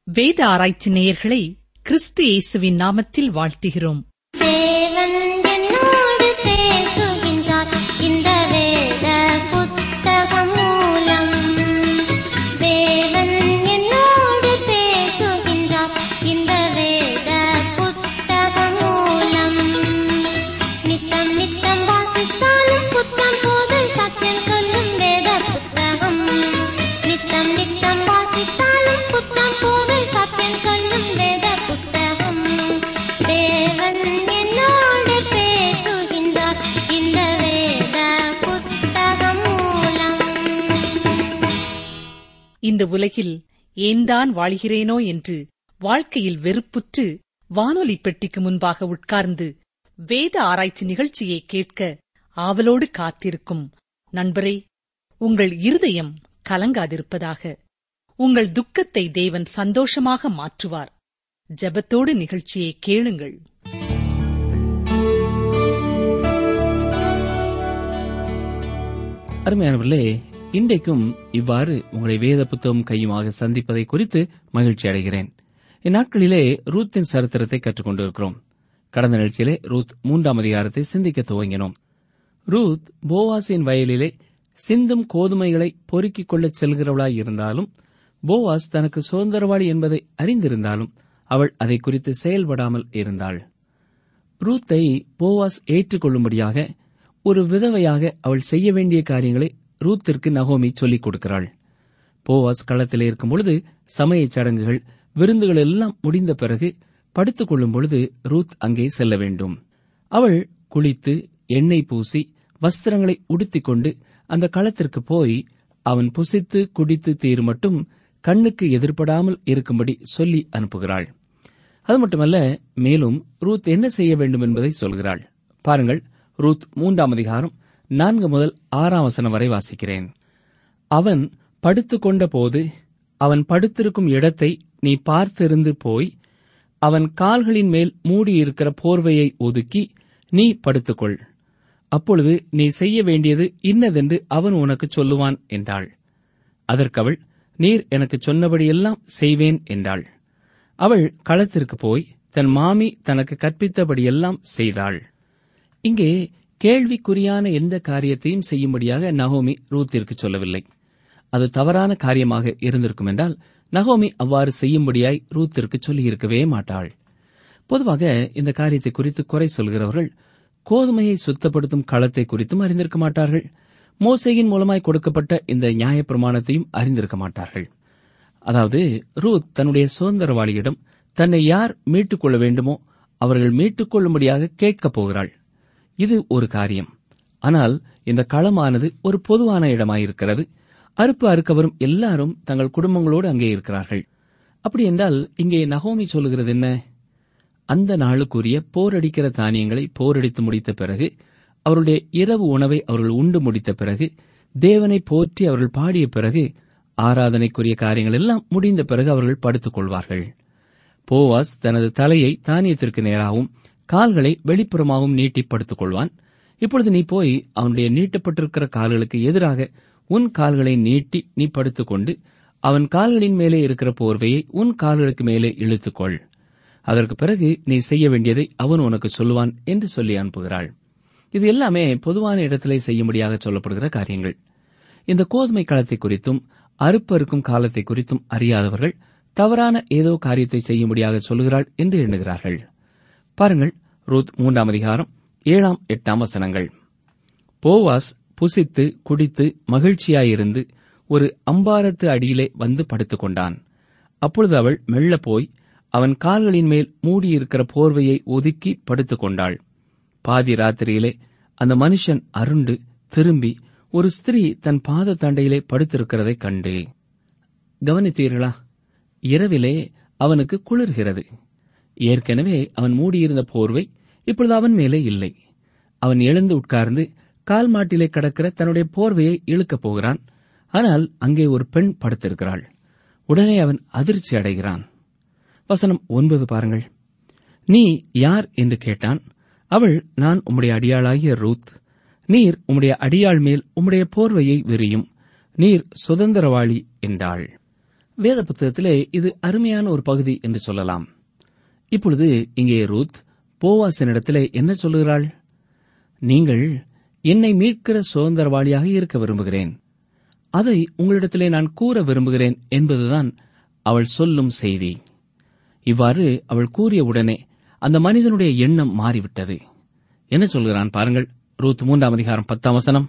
வேத ஆராய்ச்சி நேயர்களை கிறிஸ்து இயேசுவின் நாமத்தில் வாழ்த்துகிறோம் தேவன் என்னோடு பேசுகின்றார் இந்த வேத புத்தகம் மூலம் தேவன் என்னோடு பேசுகின்றார் இந்த வேத புத்தகம் மூலம் நித்தம் நித்தம் வாசித்தாலும் புத்தம் போது சத்தியம் சொல்லும் வேத புத்தகம் நித்தம் நித்தம் வாசித்தாலும் புத்தம் போது சத்தியம் சொல்லும் வேத புத்தகம் தேவன் என்னோடு பேசுகின்றார் இந்த வேத புத்தகம் மூலம் இந்த உலகில் ஏன்தான் வாழ்கிறேனோ என்று வாழ்க்கையில் வெறுப்புற்று வானொலி பெட்டிக்கு முன்பாக உட்கார்ந்து வேத ஆராய்ச்சி நிகழ்ச்சியை கேட்க ஆவலோடு காத்திருக்கும் நண்பரே உங்கள் இருதயம் கலங்காதிருப்பதாக உங்கள் துக்கத்தை தேவன் சந்தோஷமாக மாற்றுவார் ஜெபத்தோடு நிகழ்ச்சியை கேளுங்கள் அருமையானவர்களே இன்றைக்கும் இவ்வாறு உங்களை வேத புத்தகம் கையுமாக சந்திப்பதை குறித்து மகிழ்ச்சி அடைகிறேன் இந்நாட்களிலே ரூத்தின் சரித்திரத்தை கற்றுக்கொண்டிருக்கிறோம் கடந்த நிகழ்ச்சியிலே ரூத் மூன்றாம் அதிகாரத்தை சிந்திக்க துவங்கினோம் ரூத் போவாஸின் வயலிலே சிந்தும் கோதுமைகளை பொறுக்கிக் கொள்ளச் செல்கிறவளாய் இருந்தாலும் போவாஸ் தனக்கு சுதந்திரவாளி என்பதை அறிந்திருந்தாலும் அவள் அதை குறித்து செயல்படாமல் இருந்தாள் ரூத்தை போவாஸ் ஏற்றுக்கொள்ளும்படியாக ஒரு விதவையாக அவள் செய்ய வேண்டிய காரியங்களை ரூத்திற்கு நகோமி சொல்லிக் கொடுக்கிறாள் போவாஸ் களத்தில் இருக்கும் பொழுது சமயச் சடங்குகள் விருந்துகள் எல்லாம் முடிந்த பிறகு படுத்துக் கொள்ளும் பொழுது ரூத் அங்கே செல்ல வேண்டும் அவள் குளித்து எண்ணெய் பூசி வஸ்திரங்களை உடுத்திக் கொண்டு அந்த களத்திற்கு போய் அவன் புசித்து குடித்து தீர் மட்டும் கண்ணுக்கு எதிர்ப்படாமல் இருக்கும்படி சொல்லி அனுப்புகிறாள் அது மட்டுமல்ல மேலும் ரூத் என்ன செய்ய வேண்டும் என்பதை சொல்கிறாள் பாருங்கள் ரூத் மூன்றாம் அதிகாரம் நான்கு முதல் ஆறாம் வசனம் வரை வாசிக்கிறேன் அவன் படுத்துக்கொண்ட போது அவன் படுத்திருக்கும் இடத்தை நீ பார்த்திருந்து போய் அவன் கால்களின் மேல் மூடியிருக்கிற போர்வையை ஒதுக்கி நீ படுத்துக்கொள் அப்பொழுது நீ செய்ய வேண்டியது இன்னதென்று அவன் உனக்கு சொல்லுவான் என்றாள் அதற்கவள் நீர் எனக்கு சொன்னபடியெல்லாம் செய்வேன் என்றாள் அவள் களத்திற்கு போய் தன் மாமி தனக்கு கற்பித்தபடியெல்லாம் செய்தாள் இங்கே கேள்விக்குறியான எந்த காரியத்தையும் செய்யும்படியாக நகோமி ரூத்திற்கு சொல்லவில்லை அது தவறான காரியமாக இருந்திருக்கும் என்றால் நகோமி அவ்வாறு செய்யும்படியாய் ரூத்திற்கு சொல்லியிருக்கவே மாட்டாள் பொதுவாக இந்த காரியத்தை குறித்து குறை சொல்கிறவர்கள் கோதுமையை சுத்தப்படுத்தும் களத்தை குறித்தும் அறிந்திருக்க மாட்டார்கள் மோசையின் மூலமாய் கொடுக்கப்பட்ட இந்த நியாயப்பிரமாணத்தையும் அறிந்திருக்க மாட்டார்கள் அதாவது ரூத் தன்னுடைய சுதந்திரவாளியிடம் தன்னை யார் மீட்டுக் கொள்ள வேண்டுமோ அவர்கள் மீட்டுக் கொள்ளும்படியாக கேட்கப் போகிறாள் இது ஒரு காரியம் ஆனால் இந்த களமானது ஒரு பொதுவான இடமாயிருக்கிறது அறுப்பு அறுக்க வரும் எல்லாரும் தங்கள் குடும்பங்களோடு அங்கே இருக்கிறார்கள் அப்படி என்றால் இங்கே நகோமி சொல்லுகிறது என்ன அந்த நாளுக்குரிய போரடிக்கிற தானியங்களை போரடித்து முடித்த பிறகு அவருடைய இரவு உணவை அவர்கள் உண்டு முடித்த பிறகு தேவனை போற்றி அவர்கள் பாடிய பிறகு ஆராதனைக்குரிய காரியங்கள் எல்லாம் முடிந்த பிறகு அவர்கள் படுத்துக் கொள்வார்கள் போவாஸ் தனது தலையை தானியத்திற்கு நேராகவும் கால்களை வெளிப்புறமாகவும் நீட்டி படுத்துக் கொள்வான் இப்பொழுது நீ போய் அவனுடைய நீட்டப்பட்டிருக்கிற கால்களுக்கு எதிராக உன் கால்களை நீட்டி நீ படுத்துக்கொண்டு அவன் கால்களின் மேலே இருக்கிற போர்வையை உன் கால்களுக்கு மேலே இழுத்துக்கொள் அதற்கு பிறகு நீ செய்ய வேண்டியதை அவன் உனக்கு சொல்லுவான் என்று சொல்லி அனுப்புகிறாள் இது எல்லாமே பொதுவான இடத்திலே செய்யும்படியாக சொல்லப்படுகிற காரியங்கள் இந்த கோதுமை களத்தை குறித்தும் அறுப்பு அறுக்கும் காலத்தை குறித்தும் அறியாதவர்கள் தவறான ஏதோ காரியத்தை செய்யும்படியாக சொல்லுகிறாள் என்று எண்ணுகிறார்கள் பாருங்கள் ரூத் மூன்றாம் அதிகாரம் ஏழாம் எட்டாம் வசனங்கள் போவாஸ் புசித்து குடித்து மகிழ்ச்சியாயிருந்து ஒரு அம்பாரத்து அடியிலே வந்து படுத்துக் கொண்டான் அப்பொழுது அவள் மெல்ல போய் அவன் கால்களின் மேல் மூடியிருக்கிற போர்வையை ஒதுக்கி படுத்துக் கொண்டாள் பாதி ராத்திரியிலே அந்த மனுஷன் அருண்டு திரும்பி ஒரு ஸ்திரீ தன் பாத தண்டையிலே படுத்திருக்கிறதைக் கண்டு கவனித்தீர்களா இரவிலே அவனுக்கு குளிர்கிறது ஏற்கனவே அவன் மூடியிருந்த போர்வை இப்பொழுது அவன் மேலே இல்லை அவன் எழுந்து உட்கார்ந்து கால் மாட்டிலே கடக்கிற தன்னுடைய போர்வையை இழுக்கப் போகிறான் ஆனால் அங்கே ஒரு பெண் படுத்திருக்கிறாள் உடனே அவன் அதிர்ச்சி அடைகிறான் வசனம் ஒன்பது பாருங்கள் நீ யார் என்று கேட்டான் அவள் நான் உம்முடைய அடியாளாகிய ரூத் நீர் உம்முடைய அடியாள் மேல் உம்முடைய போர்வையை விரியும் நீர் சுதந்திரவாளி என்றாள் வேத புத்தகத்திலே இது அருமையான ஒரு பகுதி என்று சொல்லலாம் இப்பொழுது இங்கே ரூத் போவாசனிடத்திலே என்ன சொல்லுகிறாள் நீங்கள் என்னை மீட்கிற சுதந்திரவாளியாக இருக்க விரும்புகிறேன் அதை உங்களிடத்திலே நான் கூற விரும்புகிறேன் என்பதுதான் அவள் சொல்லும் செய்தி இவ்வாறு அவள் கூறிய உடனே அந்த மனிதனுடைய எண்ணம் மாறிவிட்டது என்ன சொல்கிறான் பாருங்கள் ரூத் மூன்றாம் அதிகாரம் பத்தாம் வசனம்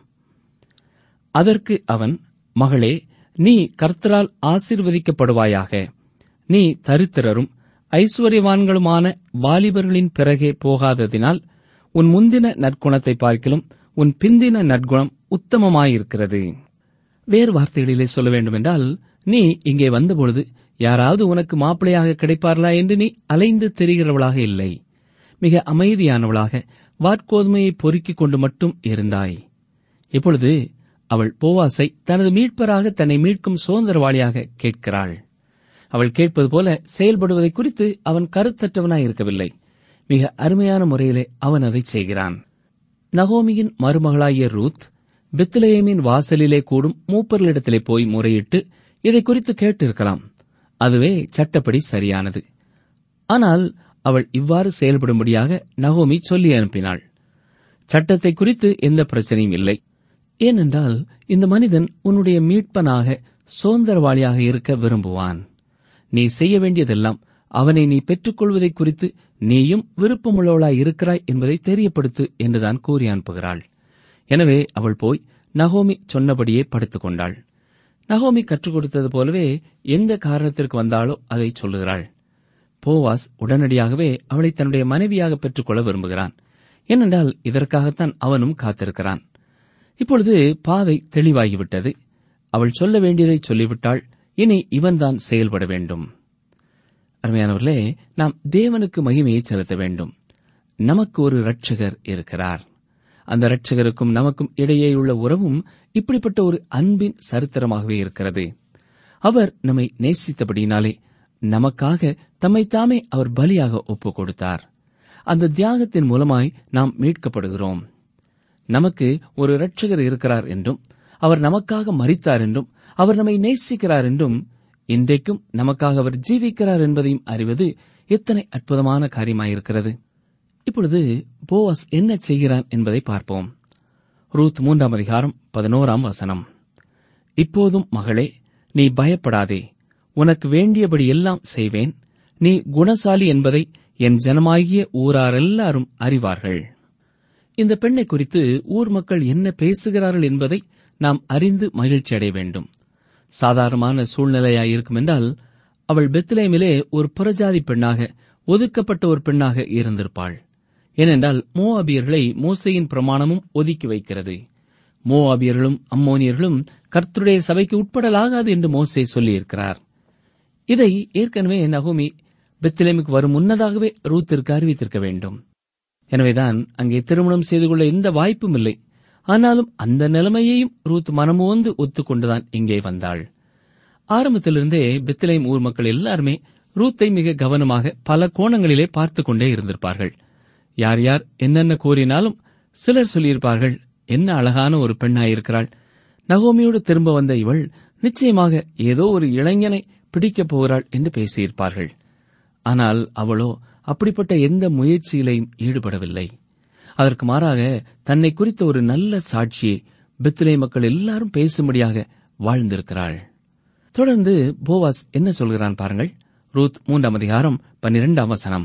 அதற்கு அவன் மகளே நீ கர்த்தரால் ஆசீர்வதிக்கப்படுவாயாக நீ தரித்திரரும் ஐஸ்வர்யவான்களுமான வாலிபர்களின் பிறகே போகாததினால் உன் முந்தின நற்குணத்தை பார்க்கிலும் உன் பிந்தின நற்குணம் உத்தமமாயிருக்கிறது வேறு வார்த்தைகளிலே சொல்ல வேண்டுமென்றால் நீ இங்கே வந்தபொழுது யாராவது உனக்கு மாப்பிளையாக கிடைப்பார்களா என்று நீ அலைந்து தெரிகிறவளாக இல்லை மிக அமைதியானவளாக வாட்கோதுமையை பொறுக்கிக் கொண்டு மட்டும் இருந்தாய் இப்பொழுது அவள் போவாசை தனது மீட்பராக தன்னை மீட்கும் சுதந்திரவாளியாக கேட்கிறாள் அவள் கேட்பது போல செயல்படுவதை குறித்து அவன் கருத்தற்றவனாய் இருக்கவில்லை மிக அருமையான முறையிலே அவன் அதை செய்கிறான் நகோமியின் மருமகளாகிய ரூத் பெத்லேயமின் வாசலிலே கூடும் மூப்பர்களிடத்திலே போய் முறையிட்டு இதை குறித்து கேட்டிருக்கலாம் அதுவே சட்டப்படி சரியானது ஆனால் அவள் இவ்வாறு செயல்படும்படியாக நகோமி சொல்லி அனுப்பினாள் சட்டத்தை குறித்து எந்த பிரச்சனையும் இல்லை ஏனென்றால் இந்த மனிதன் உன்னுடைய மீட்பனாக சுதந்திரவாளியாக இருக்க விரும்புவான் நீ செய்ய வேண்டியதெல்லாம் அவனை நீ பெற்றுக்கொள்வதை குறித்து நீயும் விருப்பமுள்ளவளாய் இருக்கிறாய் என்பதை தெரியப்படுத்து என்றுதான் கூறி அனுப்புகிறாள் எனவே அவள் போய் நகோமி சொன்னபடியே படுத்துக் கொண்டாள் நகோமி கற்றுக் கொடுத்தது போலவே எந்த காரணத்திற்கு வந்தாலோ அதை சொல்லுகிறாள் போவாஸ் உடனடியாகவே அவளை தன்னுடைய மனைவியாக பெற்றுக்கொள்ள விரும்புகிறான் ஏனென்றால் இதற்காகத்தான் அவனும் காத்திருக்கிறான் இப்பொழுது பாதை தெளிவாகிவிட்டது அவள் சொல்ல வேண்டியதை சொல்லிவிட்டாள் இனி இவன்தான் செயல்பட வேண்டும் அருமையானவர்களே நாம் தேவனுக்கு மகிமையை செலுத்த வேண்டும் நமக்கு ஒரு இரட்சகர் இருக்கிறார் அந்த இரட்சகருக்கும் நமக்கும் இடையேயுள்ள உறவும் இப்படிப்பட்ட ஒரு அன்பின் சரித்திரமாகவே இருக்கிறது அவர் நம்மை நேசித்தபடியினாலே நமக்காக தம்மைத்தாமே அவர் பலியாக ஒப்புக் கொடுத்தார் அந்த தியாகத்தின் மூலமாய் நாம் மீட்கப்படுகிறோம் நமக்கு ஒரு இரட்சகர் இருக்கிறார் என்றும் அவர் நமக்காக மரித்தார் என்றும் அவர் நம்மை நேசிக்கிறார் என்றும் இன்றைக்கும் நமக்காக அவர் ஜீவிக்கிறார் என்பதையும் அறிவது எத்தனை அற்புதமான காரியமாயிருக்கிறது இப்பொழுது போவாஸ் என்ன செய்கிறான் என்பதை பார்ப்போம் ரூத் மூன்றாம் அதிகாரம் பதினோராம் வசனம் இப்போதும் மகளே நீ பயப்படாதே உனக்கு வேண்டியபடி எல்லாம் செய்வேன் நீ குணசாலி என்பதை என் ஜனமாகிய ஊராரெல்லாரும் அறிவார்கள் இந்த பெண்ணை குறித்து ஊர் மக்கள் என்ன பேசுகிறார்கள் என்பதை நாம் அறிந்து மகிழ்ச்சி அடைய வேண்டும் சாதாரணமான சூழ்நிலையாயிருக்கும் என்றால் அவள் பெத்லேமிலே ஒரு புறஜாதி பெண்ணாக ஒதுக்கப்பட்ட ஒரு பெண்ணாக இருந்திருப்பாள் ஏனென்றால் மோஅபியர்களை மோசையின் பிரமாணமும் ஒதுக்கி வைக்கிறது மோஅபியர்களும் அம்மோனியர்களும் கர்த்தருடைய சபைக்கு உட்படலாகாது என்று மோசே சொல்லியிருக்கிறார் இதை ஏற்கனவே நகோமி பெத்லேமுக்கு வரும் முன்னதாகவே ரூத்திற்கு அறிவித்திருக்க வேண்டும் எனவேதான் அங்கே திருமணம் செய்து கொள்ள எந்த வாய்ப்பும் இல்லை ஆனாலும் அந்த நிலைமையையும் ரூத் மனமோந்து ஒத்துக்கொண்டுதான் இங்கே வந்தாள் ஆரம்பத்திலிருந்தே பெத்லேம் ஊர் மக்கள் எல்லாருமே ரூத்தை மிக கவனமாக பல கோணங்களிலே பார்த்துக் கொண்டே இருந்திருப்பார்கள் யார் யார் என்னென்ன கூறினாலும் சிலர் சொல்லியிருப்பார்கள் என்ன அழகான ஒரு பெண்ணாயிருக்கிறாள் நகோமியோடு திரும்ப வந்த இவள் நிச்சயமாக ஏதோ ஒரு இளைஞனை பிடிக்கப் போகிறாள் என்று பேசியிருப்பார்கள் ஆனால் அவளோ அப்படிப்பட்ட எந்த முயற்சியிலையும் ஈடுபடவில்லை அதற்கு மாறாக தன்னை குறித்த ஒரு நல்ல சாட்சியை பெத்லே மக்கள் எல்லாரும் பேசும்படியாக வாழ்ந்திருக்கிறாள் தொடர்ந்து போவாஸ் என்ன சொல்கிறான் பாருங்கள் ரூத் மூன்றாம் அதிகாரம் பன்னிரெண்டாம் வசனம்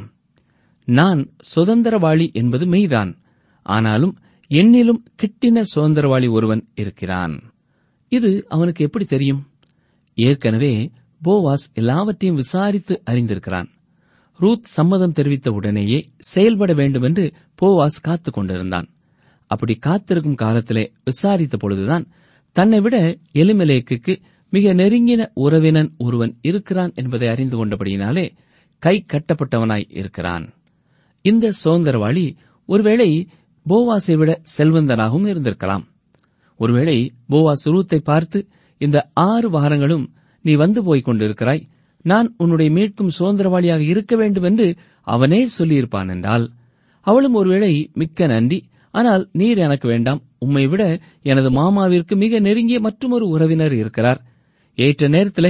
நான் சுதந்திரவாளி என்பது மெய்தான் ஆனாலும் என்னிலும் கிட்டின சுதந்திரவாளி ஒருவன் இருக்கிறான் இது அவனுக்கு எப்படி தெரியும் ஏற்கனவே போவாஸ் எல்லாவற்றையும் விசாரித்து அறிந்திருக்கிறான் ரூத் சம்மதம் தெரிவித்த உடனேயே செயல்பட வேண்டும் என்று போவாஸ் காத்துக் கொண்டிருந்தான் அப்படி காத்திருக்கும் காலத்திலே விசாரித்த பொழுதுதான் தன்னை விட எலிமெலேக்குக்கு மிக நெருங்கின உறவினன் ஒருவன் இருக்கிறான் என்பதை அறிந்து கொண்டபடியினாலே கை கட்டப்பட்டவனாய் இருக்கிறான் இந்த சுதந்திரவாளி ஒருவேளை போவாஸை விட செல்வந்தனாகவும் இருந்திருக்கலாம் ஒருவேளை போவாஸ் ரூத்தை பார்த்து இந்த ஆறு வாரங்களும் நீ வந்து போய்க் கொண்டிருக்கிறாய் நான் உன்னுடைய மீட்கும் சுதந்திரவாளியாக இருக்க வேண்டும் என்று அவனே சொல்லியிருப்பான் என்றால் அவளும் ஒருவேளை மிக்க நன்றி ஆனால் நீர் எனக்கு வேண்டாம் உம்மை விட எனது மாமாவிற்கு மிக நெருங்கிய மற்றொரு உறவினர் இருக்கிறார் ஏற்ற நேரத்திலே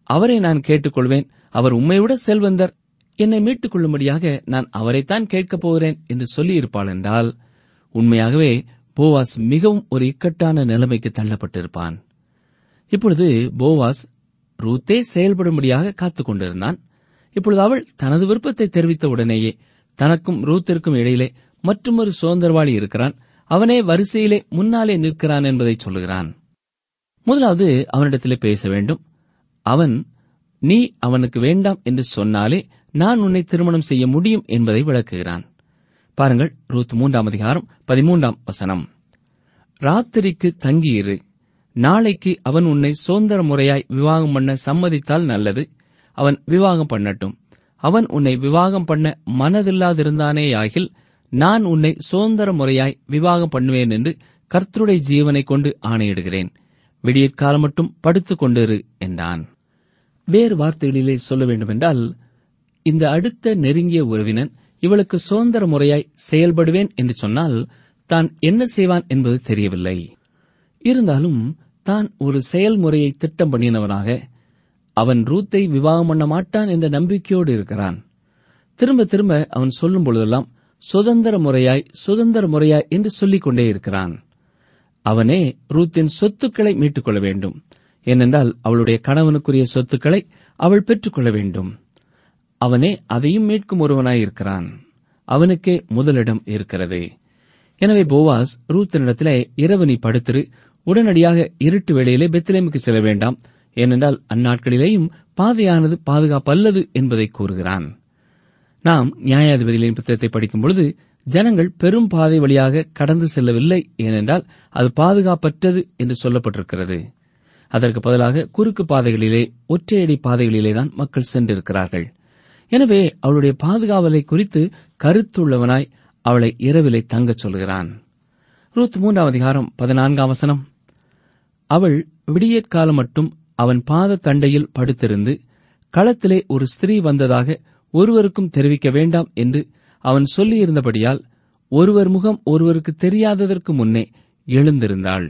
அவரை நான் கேட்டுக்கொள்வேன் அவர் உம்மைவிட செல்வந்தர் என்னை மீட்டுக் கொள்ளும்படியாக நான் அவரைத்தான் கேட்கப் போகிறேன் என்று சொல்லியிருப்பாள் என்றால் உண்மையாகவே போவாஸ் மிகவும் ஒரு இக்கட்டான நிலைமைக்கு தள்ளப்பட்டிருப்பான் இப்பொழுது போவாஸ் ரூத்தே செயல்படும்படியாக காத்துக் கொண்டிருந்தான் இப்பொழுது அவள் தனது விருப்பத்தை தெரிவித்த உடனேயே தனக்கும் ரூத்திற்கும் இடையிலே மற்றொரு சுதந்திரவாளி இருக்கிறான் அவனே வரிசையிலே முன்னாலே நிற்கிறான் என்பதை சொல்லுகிறான் முதலாவது அவனிடத்திலே பேச வேண்டும் அவன் நீ அவனுக்கு வேண்டாம் என்று சொன்னாலே நான் உன்னை திருமணம் செய்ய முடியும் என்பதை விளக்குகிறான் பாருங்கள் ரூத் மூன்றாம் அதிகாரம் பதிமூன்றாம் வசனம் ராத்திரிக்கு தங்கியிரு நாளைக்கு அவன் உன்னை சுதந்திர முறையாய் விவாகம் பண்ண சம்மதித்தால் நல்லது அவன் விவாகம் பண்ணட்டும் அவன் உன்னை விவாகம் பண்ண மனதில்லாதிருந்தானேயாகில் நான் உன்னை சுதந்திர முறையாய் விவாகம் பண்ணுவேன் என்று கர்த்தருடைய ஜீவனை கொண்டு ஆணையிடுகிறேன் விடியற்காலம் மட்டும் படுத்துக் கொண்டிரு என்றான் வேறு வார்த்தைகளிலே சொல்ல வேண்டுமென்றால் இந்த அடுத்த நெருங்கிய உறவினன் இவளுக்கு சுதந்திர முறையாய் செயல்படுவேன் என்று சொன்னால் தான் என்ன செய்வான் என்பது தெரியவில்லை இருந்தாலும் தான் ஒரு செயல்முறையை திட்டம் பண்ணினவனாக அவன் ரூத்தை விவாகம் பண்ண மாட்டான் என்ற நம்பிக்கையோடு இருக்கிறான் திரும்ப திரும்ப அவன் சொல்லும் பொழுதெல்லாம் சுதந்திர முறையாய் சுதந்திர முறையாய் என்று சொல்லிக் கொண்டே இருக்கிறான் அவனே ரூத்தின் சொத்துக்களை மீட்டுக் கொள்ள வேண்டும் ஏனென்றால் அவளுடைய கணவனுக்குரிய சொத்துக்களை அவள் பெற்றுக்கொள்ள வேண்டும் அவனே அதையும் மீட்கும் ஒருவனாய் இருக்கிறான் அவனுக்கே முதலிடம் இருக்கிறது எனவே போவாஸ் ரூத்தினிடத்திலே இரவு நீ படுத்திரு உடனடியாக இருட்டு வேளையிலே பெத்லேமுக்கு செல்ல வேண்டாம் ஏனென்றால் அந்நாட்களிலேயும் பாதையானது பாதுகாப்பல்லது என்பதை கூறுகிறான் நாம் நியாயாதிபதிகளின் புத்தகத்தை படிக்கும் பொழுது ஜனங்கள் பெரும் பாதை வழியாக கடந்து செல்லவில்லை ஏனென்றால் அது பாதுகாப்பற்றது என்று சொல்லப்பட்டிருக்கிறது அதற்கு பதிலாக குறுக்கு பாதைகளிலே ஒற்றையடி பாதைகளிலே தான் மக்கள் சென்றிருக்கிறார்கள் எனவே அவளுடைய பாதுகாவலை குறித்து கருத்துள்ளவனாய் அவளை இரவிலே தங்கச் சொல்கிறான் ரூத் மூன்றாம் அதிகாரம் பதினான்காம் வசனம் அவள் விடியற்காலம் மட்டும் அவன் பாத தண்டையில் படுத்திருந்து களத்திலே ஒரு ஸ்திரீ வந்ததாக ஒருவருக்கும் தெரிவிக்க வேண்டாம் என்று அவன் சொல்லியிருந்தபடியால் ஒருவர் முகம் ஒருவருக்கு தெரியாததற்கு முன்னே எழுந்திருந்தாள்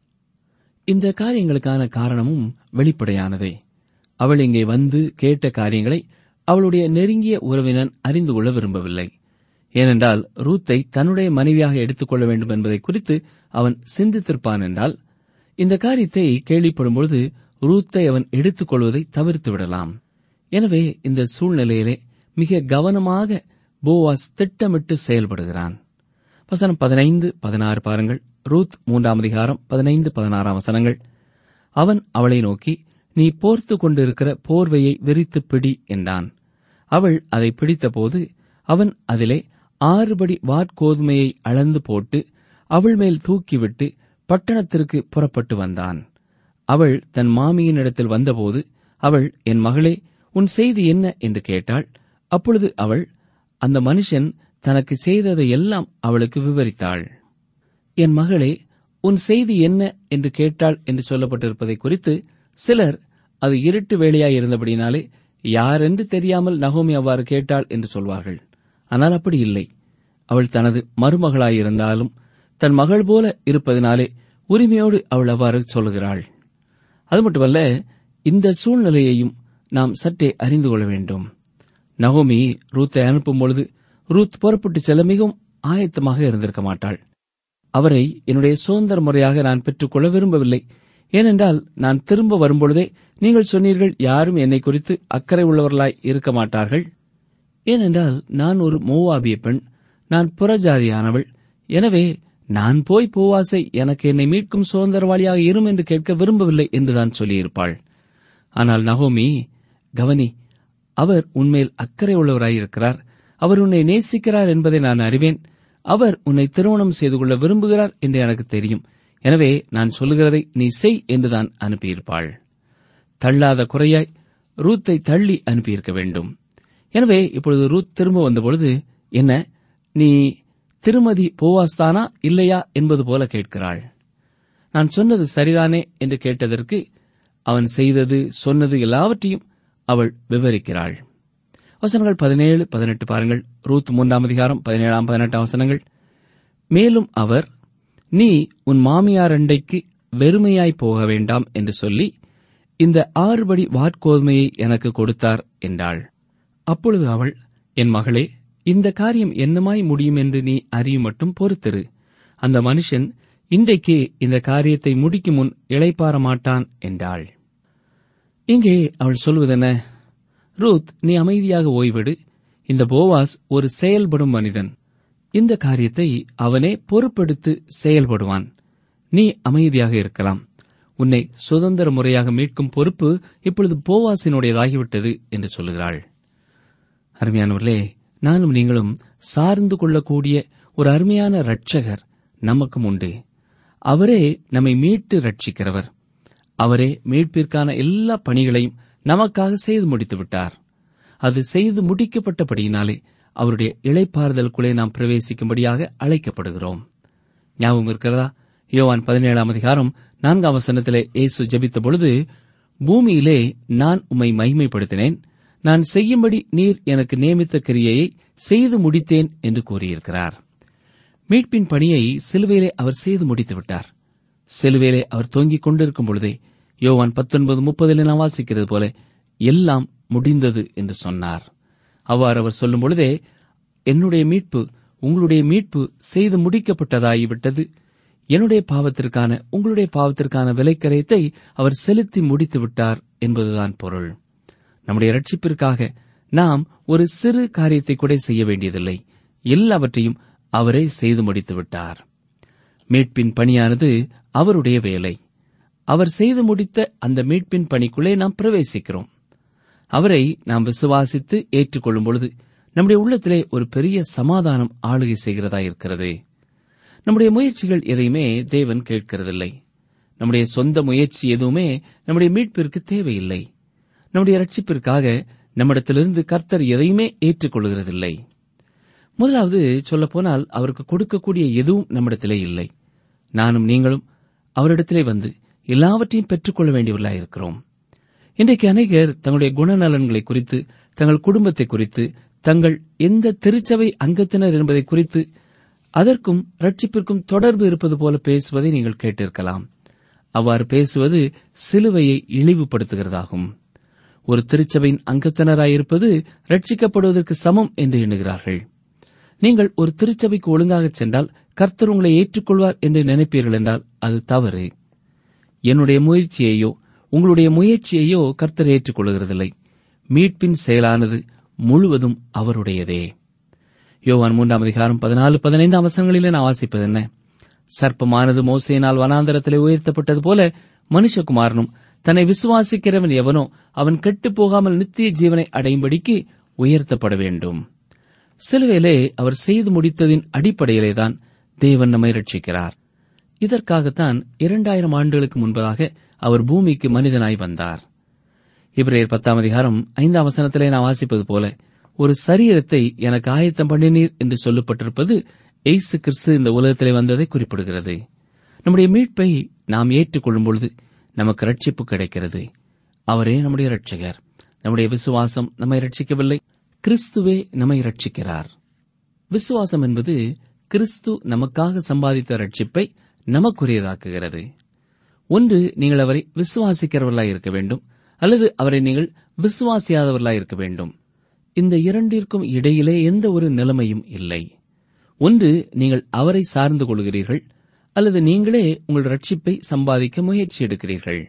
இந்த காரியங்களுக்கான காரணமும் வெளிப்படையானதே அவள் இங்கே வந்து கேட்ட காரியங்களை அவளுடைய நெருங்கிய உறவினன் அறிந்து கொள்ள விரும்பவில்லை ஏனென்றால் ரூத்தை தன்னுடைய மனைவியாக எடுத்துக்கொள்ள வேண்டும் என்பதை குறித்து அவன் சிந்தித்திருப்பான் என்றால் இந்த காரியத்தை கேள்விப்படும் பொழுது ரூத்தை அவன் எடுத்துக் கொள்வதை தவிர்த்து விடலாம் எனவே இந்த சூழ்நிலையிலே மிக கவனமாக போவாஸ் திட்டமிட்டு செயல்படுகிறான் வசனம் பதினைந்து பதினாறு பாருங்கள் ரூத் மூன்றாம் அதிகாரம் பதினைந்து பதினாறாம் வசனங்கள் அவன் அவளை நோக்கி நீ போர்த்து கொண்டிருக்கிற போர்வையை விரித்துப் பிடி என்றான் அவள் அதை பிடித்தபோது அவன் அதிலே ஆறுபடி வாற்கோதுமையை அளந்து போட்டு அவள் மேல் தூக்கிவிட்டு பட்டணத்திற்கு புறப்பட்டு வந்தான் அவள் தன் மாமியினிடத்தில் வந்தபோது அவள் என் மகளே உன் செய்தி என்ன என்று கேட்டாள் அப்பொழுது அவள் அந்த மனுஷன் தனக்கு செய்ததை எல்லாம் அவளுக்கு விவரித்தாள் என் மகளே உன் செய்தி என்ன என்று கேட்டாள் என்று சொல்லப்பட்டிருப்பதை குறித்து சிலர் அது இருட்டு வேளையாய் இருந்தபடினாலே யாரென்று தெரியாமல் நகோமி அவ்வாறு கேட்டாள் என்று சொல்வார்கள் ஆனால் அப்படி இல்லை அவள் தனது மருமகளாயிருந்தாலும் தன் மகள் போல இருப்பதினாலே உரிமையோடு அவள் அவ்வாறு சொல்கிறாள் அது மட்டுமல்ல இந்த சூழ்நிலையையும் நாம் சற்றே அறிந்து கொள்ள வேண்டும் நகோமி ரூத்தை அனுப்பும் பொழுது ரூத் புறப்பட்டு செல்ல மிகவும் ஆயத்தமாக இருந்திருக்க மாட்டாள் அவரை என்னுடைய சுதந்திர முறையாக நான் பெற்றுக்கொள்ள விரும்பவில்லை ஏனென்றால் நான் திரும்ப வரும்பொழுதே நீங்கள் சொன்னீர்கள் யாரும் என்னை குறித்து அக்கறை உள்ளவர்களாய் இருக்க மாட்டார்கள் ஏனென்றால் நான் ஒரு மோவாபிய பெண் நான் புறஜாதியானவள் எனவே நான் போய் போவாசை எனக்கு என்னை மீட்கும் சுதந்திரவாளியாக இரும் என்று கேட்க விரும்பவில்லை என்றுதான் சொல்லியிருப்பாள் ஆனால் நகோமி கவனி அவர் உன்மேல் அக்கறை உள்ளவராயிருக்கிறார் அவர் உன்னை நேசிக்கிறார் என்பதை நான் அறிவேன் அவர் உன்னை திருமணம் செய்து கொள்ள விரும்புகிறார் என்று எனக்கு தெரியும் எனவே நான் சொல்லுகிறதை நீ செய் என்றுதான் அனுப்பியிருப்பாள் தள்ளாத குறையாய் ரூத்தை தள்ளி அனுப்பியிருக்க வேண்டும் எனவே இப்பொழுது ரூத் திரும்ப வந்தபொழுது என்ன நீ திருமதி போவாஸ்தானா இல்லையா என்பது போல கேட்கிறாள் நான் சொன்னது சரிதானே என்று கேட்டதற்கு அவன் செய்தது சொன்னது எல்லாவற்றையும் அவள் விவரிக்கிறாள் வசனங்கள் பதினேழு பதினெட்டு பாருங்கள் ரூத் மூன்றாம் அதிகாரம் பதினேழாம் பதினெட்டாம் வசனங்கள் மேலும் அவர் நீ உன் மாமியார் அண்டைக்கு வெறுமையாய் போக வேண்டாம் என்று சொல்லி இந்த ஆறுபடி வாட்கோதுமையை எனக்கு கொடுத்தார் என்றாள் அப்பொழுது அவள் என் மகளே இந்த காரியம் என்னமாய் முடியும் என்று நீ அறியும் மட்டும் பொறுத்திரு அந்த மனுஷன் இன்றைக்கு இந்த காரியத்தை முடிக்கும் முன் இளைப்பாற மாட்டான் என்றாள் இங்கே அவள் சொல்வதென்ன ரூத் நீ அமைதியாக ஓய்விடு இந்த போவாஸ் ஒரு செயல்படும் மனிதன் இந்த காரியத்தை அவனே பொறுப்பெடுத்து செயல்படுவான் நீ அமைதியாக இருக்கலாம் உன்னை சுதந்திர முறையாக மீட்கும் பொறுப்பு இப்பொழுது போவாசினுடையதாகிவிட்டது என்று சொல்லுகிறாள் அருமையானவர்களே நானும் நீங்களும் சார்ந்து கொள்ளக்கூடிய ஒரு அருமையான இரட்சகர் நமக்கும் உண்டு அவரே நம்மை மீட்டு ரட்சிக்கிறவர் அவரே மீட்பிற்கான எல்லா பணிகளையும் நமக்காக செய்து முடித்து விட்டார் அது செய்து முடிக்கப்பட்டபடியினாலே அவருடைய இளைப்பாறுதலுக்குள்ளே நாம் பிரவேசிக்கும்படியாக அழைக்கப்படுகிறோம் ஞாபகம் இருக்கிறதா யோவான் பதினேழாம் அதிகாரம் நான்காம் வசனத்திலே இயேசு ஜெபித்த பொழுது பூமியிலே நான் உம்மை மகிமைப்படுத்தினேன் நான் செய்யும்படி நீர் எனக்கு நியமித்த கிரியையை செய்து முடித்தேன் என்று கூறியிருக்கிறார் மீட்பின் பணியை சிலுவையிலே அவர் செய்து முடித்து விட்டார் சிலுவையிலே அவர் தொங்கிக் கொண்டிருக்கும் பொழுதே யோவான் பத்தொன்பது முப்பதில் நாம் வாசிக்கிறது போல எல்லாம் முடிந்தது என்று சொன்னார் அவ்வாறு அவர் சொல்லும் பொழுதே என்னுடைய மீட்பு உங்களுடைய மீட்பு செய்து முடிக்கப்பட்டதாகிவிட்டது என்னுடைய பாவத்திற்கான உங்களுடைய பாவத்திற்கான விலைக்கரையத்தை அவர் செலுத்தி முடித்து விட்டார் என்பதுதான் பொருள் நம்முடைய ரட்சிப்பிற்காக நாம் ஒரு சிறு காரியத்தை கூட செய்ய வேண்டியதில்லை எல்லாவற்றையும் அவரே செய்து முடித்து விட்டார் மீட்பின் பணியானது அவருடைய வேலை அவர் செய்து முடித்த அந்த மீட்பின் பணிக்குள்ளே நாம் பிரவேசிக்கிறோம் அவரை நாம் விசுவாசித்து ஏற்றுக்கொள்ளும் பொழுது நம்முடைய உள்ளத்திலே ஒரு பெரிய சமாதானம் ஆளுகை செய்கிறதா இருக்கிறது நம்முடைய முயற்சிகள் எதையுமே தேவன் கேட்கிறதில்லை நம்முடைய சொந்த முயற்சி எதுவுமே நம்முடைய மீட்பிற்கு தேவையில்லை நம்முடைய ரட்சிப்பிற்காக நம்மிடத்திலிருந்து கர்த்தர் எதையுமே ஏற்றுக்கொள்கிறதில்லை முதலாவது சொல்லப்போனால் அவருக்கு கொடுக்கக்கூடிய எதுவும் நம்மிடத்திலே இல்லை நானும் நீங்களும் அவரிடத்திலே வந்து எல்லாவற்றையும் பெற்றுக்கொள்ள வேண்டியவர்களாயிருக்கிறோம் இன்றைக்கு அநேகர் தங்களுடைய குணநலன்களை குறித்து தங்கள் குடும்பத்தை குறித்து தங்கள் எந்த திருச்சபை அங்கத்தினர் என்பதை குறித்து அதற்கும் ரட்சிப்பிற்கும் தொடர்பு இருப்பது போல பேசுவதை நீங்கள் கேட்டிருக்கலாம் அவ்வாறு பேசுவது சிலுவையை இழிவுபடுத்துகிறதாகும் ஒரு திருச்சபையின் அங்கத்தினராயிருப்பது ரட்சிக்கப்படுவதற்கு சமம் என்று எண்ணுகிறார்கள் நீங்கள் ஒரு திருச்சபைக்கு ஒழுங்காக சென்றால் கர்த்தர் உங்களை ஏற்றுக்கொள்வார் என்று நினைப்பீர்கள் என்றால் அது தவறு என்னுடைய முயற்சியையோ உங்களுடைய முயற்சியையோ கர்த்தர் ஏற்றுக்கொள்கிறதில்லை மீட்பின் செயலானது முழுவதும் அவருடையதே யோவான் மூன்றாம் அதிகாரம் பதினாலு பதினைந்தாம் அவசரங்களிலே நான் வாசிப்பது என்ன சர்ப்பமானது மோசையினால் வனாந்தரத்திலே உயர்த்தப்பட்டது போல மனுஷகுமாரனும் தன்னை விசுவாசிக்கிறவன் எவனோ அவன் கெட்டுப் போகாமல் நித்திய ஜீவனை அடையும்படிக்கு உயர்த்தப்பட வேண்டும் சிலுவையிலே அவர் செய்து முடித்ததின் அடிப்படையிலேதான் தேவன் நம்மை ரட்சிக்கிறார் இதற்காகத்தான் இரண்டாயிரம் ஆண்டுகளுக்கு முன்பதாக அவர் பூமிக்கு மனிதனாய் வந்தார் இப்ரேயர் பத்தாம் அதிகாரம் ஐந்தாம் வசனத்திலே நான் வாசிப்பது போல ஒரு சரீரத்தை எனக்கு ஆயத்தம் பண்ணினீர் என்று சொல்லப்பட்டிருப்பது எய்சு கிறிஸ்து இந்த உலகத்திலே வந்ததை குறிப்பிடுகிறது நம்முடைய மீட்பை நாம் ஏற்றுக்கொள்ளும் பொழுது நமக்கு ரட்சிப்பு கிடைக்கிறது அவரே நம்முடைய ரட்சகர் நம்முடைய விசுவாசம் நம்மை ரட்சிக்கவில்லை கிறிஸ்துவே நம்மை ரட்சிக்கிறார் விசுவாசம் என்பது கிறிஸ்து நமக்காக சம்பாதித்த ரட்சிப்பை நமக்குரியதாக்குகிறது ஒன்று நீங்கள் அவரை விசுவாசிக்கிறவர்களாய் இருக்க வேண்டும் அல்லது அவரை நீங்கள் விசுவாசியாதவர்களாய் இருக்க வேண்டும் இந்த இரண்டிற்கும் இடையிலே எந்த ஒரு நிலைமையும் இல்லை ஒன்று நீங்கள் அவரை சார்ந்து கொள்கிறீர்கள் அல்லது நீங்களே உங்கள் ரட்சிப்பை சம்பாதிக்க முயற்சி எடுக்கிறீர்கள்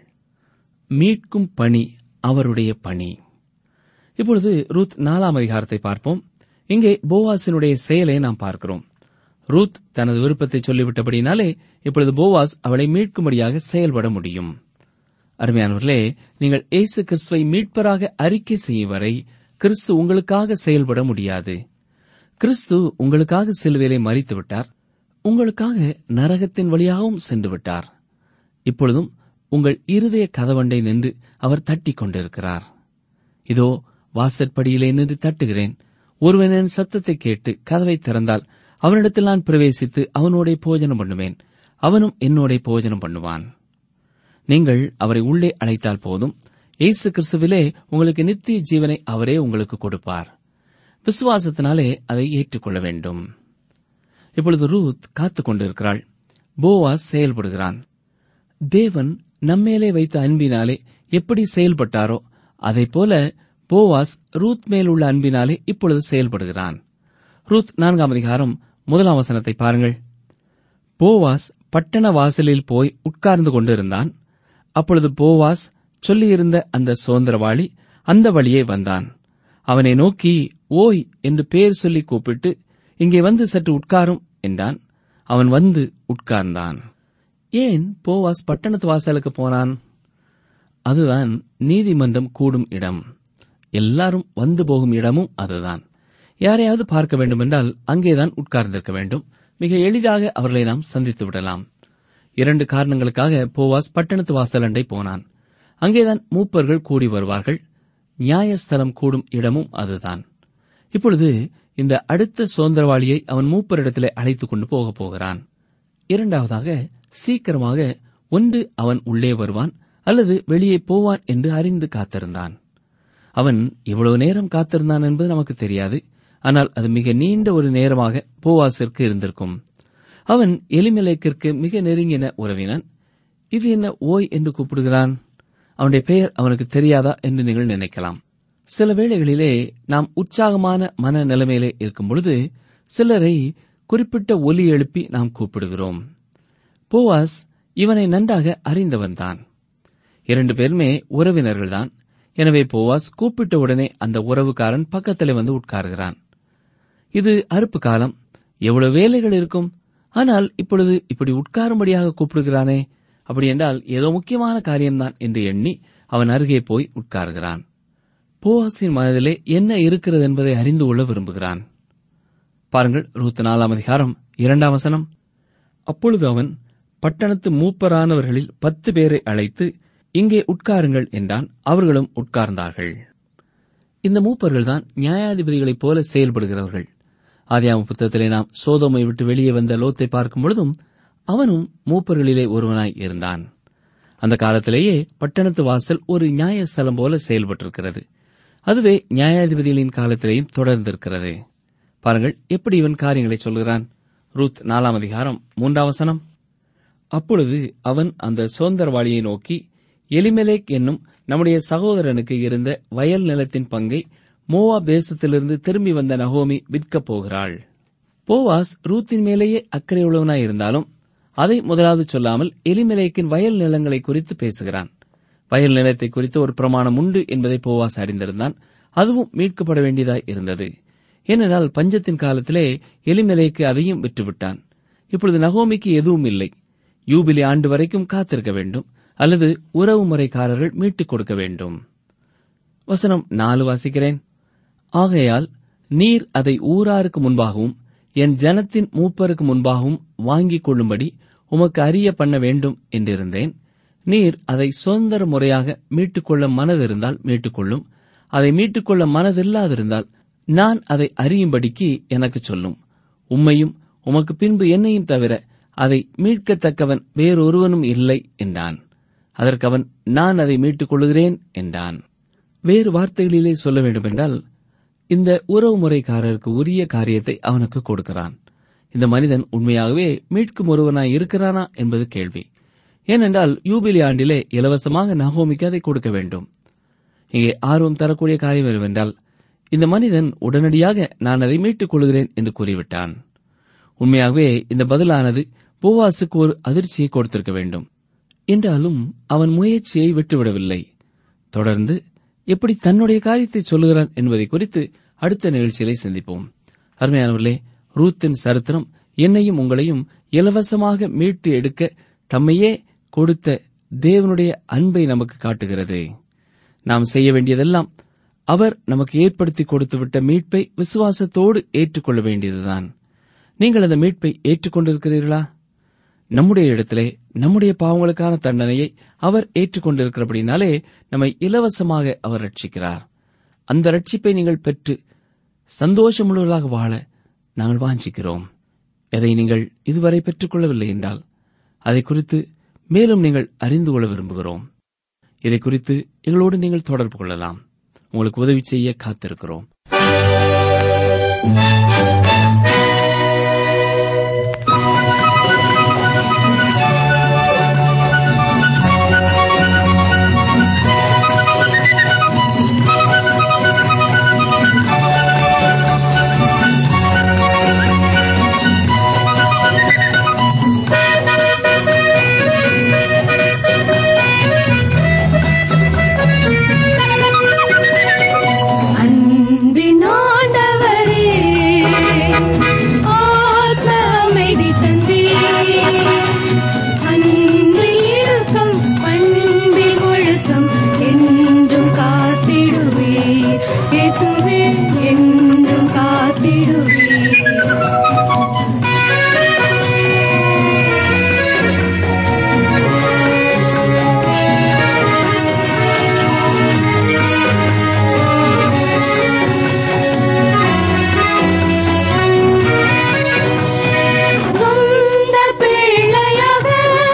மீட்கும் பணி அவருடைய பணி இப்பொழுது ரூத் நாலாம் அதிகாரத்தை பார்ப்போம் இங்கே போவாசினுடைய செயலை நாம் பார்க்கிறோம் ரூத் தனது விருப்பத்தை சொல்லிவிட்டபடினாலே இப்பொழுது போவாஸ் அவளை மீட்கும்படியாக செயல்பட முடியும் அருமையானவர்களே நீங்கள் இயேசு கிறிஸ்துவை மீட்பராக அறிக்கை செய்யும் வரை கிறிஸ்து உங்களுக்காக செயல்பட முடியாது கிறிஸ்து உங்களுக்காக சிலுவையிலே மறித்து விட்டார் உங்களுக்காக நரகத்தின் வழியாகவும் சென்று விட்டார் இப்பொழுதும் உங்கள் இருதய கதவண்டை நின்று அவர் தட்டிக் கொண்டிருக்கிறார் இதோ வாசற்படியிலே நின்று தட்டுகிறேன் ஒருவன் என் சத்தத்தை கேட்டு கதவை திறந்தால் அவனிடத்தில் நான் பிரவேசித்து அவனோட போஜனம் பண்ணுவேன் அவனும் என்னோட போஜனம் பண்ணுவான் நீங்கள் அவரை உள்ளே அழைத்தால் போதும் இயேசு கிறிஸ்துவிலே உங்களுக்கு நித்திய ஜீவனை அவரே உங்களுக்கு கொடுப்பார் விசுவாசத்தினாலே அதை ஏற்றுக்கொள்ள வேண்டும் இப்பொழுது ரூத் காத்துக் கொண்டிருக்கிறாள் போவாஸ் செயல்படுகிறான் தேவன் நம்மேலே வைத்த அன்பினாலே எப்படி செயல்பட்டாரோ அதைப் போல போவாஸ் ரூத் மேல் உள்ள அன்பினாலே இப்பொழுது செயல்படுகிறான் ரூத் நான்காம் அதிகாரம் முதலாம் வசனத்தை பாருங்கள் போவாஸ் பட்டண வாசலில் போய் உட்கார்ந்து கொண்டிருந்தான் அப்பொழுது போவாஸ் சொல்லியிருந்த அந்த சுதந்திரவாளி அந்த வழியே வந்தான் அவனை நோக்கி ஓய் என்று பேர் சொல்லி கூப்பிட்டு இங்கே வந்து சற்று உட்காரும் என்றான் அவன் வந்து உட்கார்ந்தான் ஏன் போவாஸ் பட்டணத்து வாசலுக்கு போனான் அதுதான் நீதிமன்றம் கூடும் இடம் எல்லாரும் வந்து போகும் இடமும் அதுதான் யாரையாவது பார்க்க வேண்டுமென்றால் அங்கேதான் உட்கார்ந்திருக்க வேண்டும் மிக எளிதாக அவர்களை நாம் சந்தித்து விடலாம் இரண்டு காரணங்களுக்காக போவாஸ் பட்டணத்து வாசலண்டை போனான் அங்கேதான் மூப்பர்கள் கூடி வருவார்கள் நியாயஸ்தலம் கூடும் இடமும் அதுதான் இப்பொழுது இந்த அடுத்த சுதந்திரவாளியை அவன் மூப்பரிடத்திலே அழைத்துக் கொண்டு போகப் போகிறான் இரண்டாவதாக சீக்கிரமாக ஒன்று அவன் உள்ளே வருவான் அல்லது வெளியே போவான் என்று அறிந்து காத்திருந்தான் அவன் இவ்வளவு நேரம் காத்திருந்தான் என்பது நமக்கு தெரியாது ஆனால் அது மிக நீண்ட ஒரு நேரமாக போவாசிற்கு இருந்திருக்கும் அவன் எலிமெலேக்கிற்கு மிக நெருங்கின உறவினன் இது என்ன ஓய் என்று கூப்பிடுகிறான் அவனுடைய பெயர் அவனுக்கு தெரியாதா என்று நீங்கள் நினைக்கலாம் சில வேளைகளிலே நாம் உற்சாகமான மன நிலைமையிலே இருக்கும் பொழுது சிலரை குறிப்பிட்ட ஒலி எழுப்பி நாம் கூப்பிடுகிறோம் போவாஸ் இவனை நன்றாக அறிந்தவன்தான் இரண்டு பேருமே உறவினர்கள்தான் எனவே போவாஸ் கூப்பிட்ட உடனே அந்த உறவுக்காரன் பக்கத்திலே வந்து உட்காருகிறான் இது அறுப்பு காலம் எவ்வளவு வேலைகள் இருக்கும் ஆனால் இப்பொழுது இப்படி உட்காரும்படியாக கூப்பிடுகிறானே அப்படி என்றால் ஏதோ முக்கியமான காரியம்தான் என்று எண்ணி அவன் அருகே போய் உட்காருகிறான் போவாசின் மனதிலே என்ன இருக்கிறது என்பதை அறிந்து கொள்ள விரும்புகிறான் பாருங்கள் ரூத் நாலாம் அதிகாரம் இரண்டாம் வசனம் அப்பொழுது அவன் பட்டணத்து மூப்பரானவர்களில் பத்து பேரை அழைத்து இங்கே உட்காருங்கள் என்றான் அவர்களும் உட்கார்ந்தார்கள் இந்த மூப்பர்கள்தான் நியாயாதிபதிகளைப் போல செயல்படுகிறவர்கள் ஆதியாம புத்தகத்திலே நாம் சோதோமை விட்டு வெளியே வந்த லோத்தை பார்க்கும் பொழுதும் அவனும் மூப்பர்களிலே ஒருவனாய் இருந்தான் அந்த காலத்திலேயே பட்டணத்து வாசல் ஒரு நியாயஸ்தலம் போல செயல்பட்டிருக்கிறது அதுவே நியாயாதிபதிகளின் காலத்திலேயும் தொடர்ந்திருக்கிறது பாருங்கள் எப்படி இவன் காரியங்களை சொல்கிறான் ரூத் நாலாம் அதிகாரம் மூன்றாம் வசனம் அப்பொழுது அவன் அந்த சுதந்திரவாளியை நோக்கி எலிமெலேக் என்னும் நம்முடைய சகோதரனுக்கு இருந்த வயல் நிலத்தின் பங்கை மோவா தேசத்திலிருந்து திரும்பி வந்த நகோமி விற்கப் போகிறாள் போவாஸ் ரூத்தின் மேலேயே அக்கறை உள்ளவனாய் இருந்தாலும் அதை முதலாவது சொல்லாமல் எலிமெலேக்கின் வயல் நிலங்களை குறித்து பேசுகிறான் வயல் நிலத்தை குறித்து ஒரு பிரமாணம் உண்டு என்பதை போவாஸ் அறிந்திருந்தான் அதுவும் மீட்கப்பட வேண்டியதாய் இருந்தது ஏனென்றால் பஞ்சத்தின் காலத்திலே எலிமெலேக்கு அதையும் விற்றுவிட்டான் இப்பொழுது நகோமிக்கு எதுவும் இல்லை யூபிலி ஆண்டு வரைக்கும் காத்திருக்க வேண்டும் அல்லது உறவு முறைக்காரர்கள் மீட்டுக் கொடுக்க வேண்டும் வசனம் நாலு வாசிக்கிறேன் ஆகையால் நீர் அதை ஊராருக்கு முன்பாகவும் என் ஜனத்தின் மூப்பருக்கு முன்பாகவும் வாங்கிக் கொள்ளும்படி உமக்கு அறிய பண்ண வேண்டும் என்றிருந்தேன் நீர் அதை சுதந்திர முறையாக மீட்டுக்கொள்ள மனதிருந்தால் மீட்டுக்கொள்ளும் அதை மீட்டுக்கொள்ள மனதில்லாதிருந்தால் நான் அதை அறியும்படிக்கு எனக்கு சொல்லும் உம்மையும் உமக்கு பின்பு என்னையும் தவிர அதை மீட்கத்தக்கவன் வேறொருவனும் இல்லை என்றான் அதற்கு அவன் நான் அதை மீட்டுக் கொள்கிறேன் என்றான் வேறு வார்த்தைகளிலே சொல்ல வேண்டுமென்றால் இந்த உறவு முறைக்காரருக்கு உரிய காரியத்தை அவனுக்கு கொடுக்கிறான் இந்த மனிதன் உண்மையாகவே மீட்கும் ஒருவனாய் இருக்கிறானா என்பது கேள்வி ஏனென்றால் யூபிலி ஆண்டிலே இலவசமாக நகோமிக்கு அதை கொடுக்க வேண்டும் இங்கே ஆர்வம் தரக்கூடிய காரியம் என்னவென்றால் இந்த மனிதன் உடனடியாக நான் அதை மீட்டுக் கொள்கிறேன் என்று கூறிவிட்டான் உண்மையாகவே இந்த பதிலானது பூவாசுக்கு ஒரு அதிர்ச்சியை கொடுத்திருக்க வேண்டும் என்றாலும் அவன் முயற்சியை விட்டுவிடவில்லை தொடர்ந்து எப்படி தன்னுடைய காரியத்தை சொல்லுகிறான் என்பதை குறித்து அடுத்த நிகழ்ச்சியிலே சிந்திப்போம் அருமையானவர்களே ரூத்தின் சரித்திரம் என்னையும் உங்களையும் இலவசமாக மீட்டு எடுக்க தம்மையே கொடுத்த தேவனுடைய அன்பை நமக்கு காட்டுகிறது நாம் செய்ய வேண்டியதெல்லாம் அவர் நமக்கு ஏற்படுத்தி கொடுத்துவிட்ட மீட்பை விசுவாசத்தோடு ஏற்றுக்கொள்ள வேண்டியதுதான் நீங்கள் அந்த மீட்பை ஏற்றுக்கொண்டிருக்கிறீர்களா நம்முடைய இடத்திலே நம்முடைய பாவங்களுக்கான தண்டனையை அவர் ஏற்றுக்கொண்டிருக்கிறபடினாலே நம்மை இலவசமாக அவர் ரட்சிக்கிறார் அந்த ரட்சிப்பை நீங்கள் பெற்று சந்தோஷமுள்ளவர்களாக வாழ நாங்கள் வாஞ்சிக்கிறோம் எதை நீங்கள் இதுவரை பெற்றுக்கொள்ளவில்லை என்றால் அதை குறித்து மேலும் நீங்கள் அறிந்து கொள்ள விரும்புகிறோம் இதை குறித்து எங்களோடு நீங்கள் தொடர்பு கொள்ளலாம் உங்களுக்கு உதவி செய்ய காத்திருக்கிறோம் என்றும் காத்திடுவீர் சொந்த பிள்ளையாக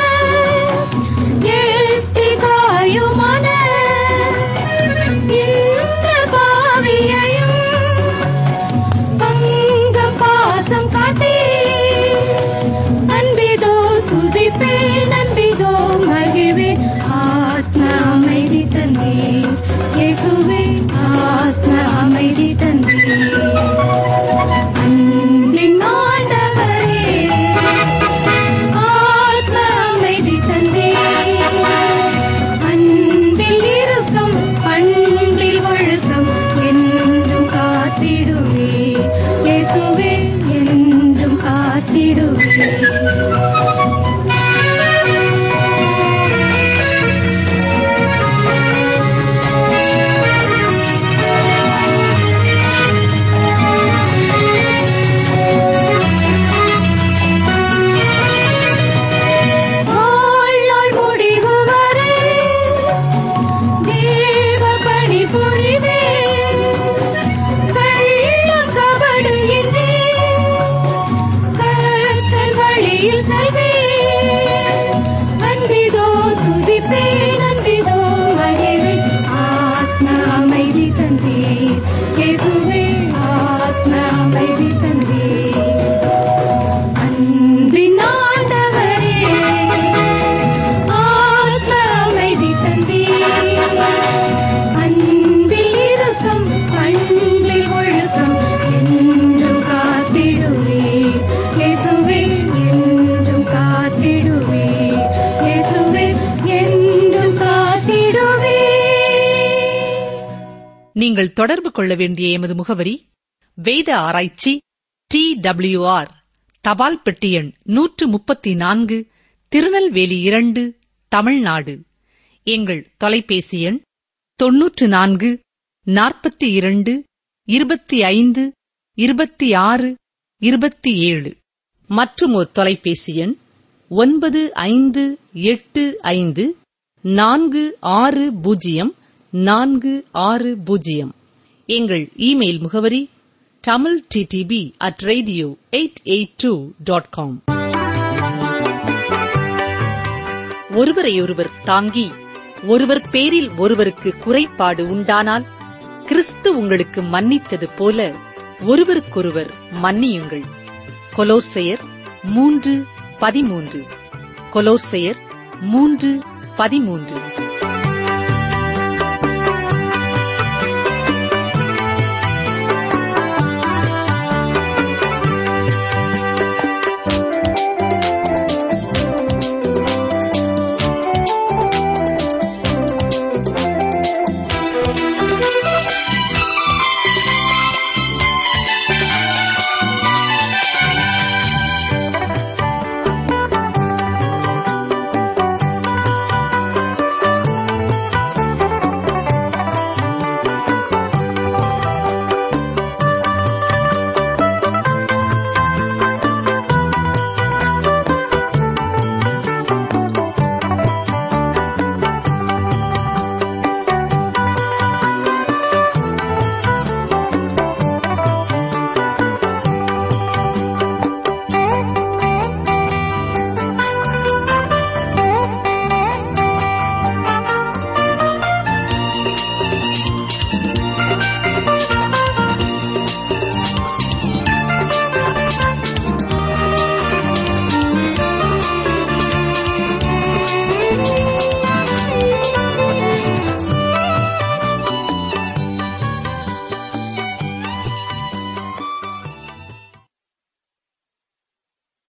எட்டி காயுமான இந்த பாவியையும் பங்கம் பாசம் காட்டி அன்பிதோ துதிப்பேன் அன்பிதோ மகிழ்வேன் ஆத்ம அமைதி தந்தேன் இயேசுவே ஆத்ம அமைதி தந்தேன் அன்பின் ஆண்டவரே ஆத்ம அமைதி தந்தேன் அன்பில் இருக்கும் பண்பில் ஒழுக்கம் என்றும் காத்திடுவே இயேசுவே என்றும் காத்திடுவே வாழ்நாள் முடிவு வரை தேவ பணி புரிவேன் கள்ளம் கபடு இன்றி கர்த்தர் வழியில் செல்வேன் அன்பிதோ துதிப்பேன் அன்பிதோ மகிழ்வேன் ஆத்ம அமைதி தந்தீர் இயேசுவே ஆத்ம அமைதி தந்தீர் அன்பின் ஆண்டவரே ஆத்ம அமைதி தந்தீர் அன்பில் இருக்கும் பண்பில் ஒழுக்கம் என்றும் காத்திடுவே இயேசுவே என்றும் காத்திடுவே இயேசுவே என்றும் காத்திடுவே நீங்கள் தொடர்பு கொள்ள வேண்டிய எமது முகவரி வேத ஆராய்ச்சி டி ஆர் தபால் பெட்டி எண் நூற்று முப்பத்தி நான்கு திருநெல்வேலி இரண்டு தமிழ்நாடு எங்கள் தொலைபேசி எண் தொன்னூற்று நான்கு நாற்பத்தி இரண்டு இருபத்தி ஐந்து இருபத்தி ஆறு இருபத்தி ஏழு மற்றும் ஒரு தொலைபேசி எண் ஒன்பது ஐந்து எட்டு ஐந்து நான்கு ஆறு பூஜ்ஜியம் நான்கு ஆறு பூஜ்ஜியம் எங்கள் இமெயில் முகவரி Tamil DTP at radio eight eight two dot com ஒருவரையொருவர் தாங்கி ஒருவர் பேரில் ஒருவருக்கு குறைபாடு உண்டானால் கிறிஸ்து உங்களுக்கு மன்னித்தது போல ஒருவருக்கொருவர் மன்னியுங்கள் கொலோசையர் மூன்று பதிமூன்று கொலோசையர் மூன்று பதிமூன்று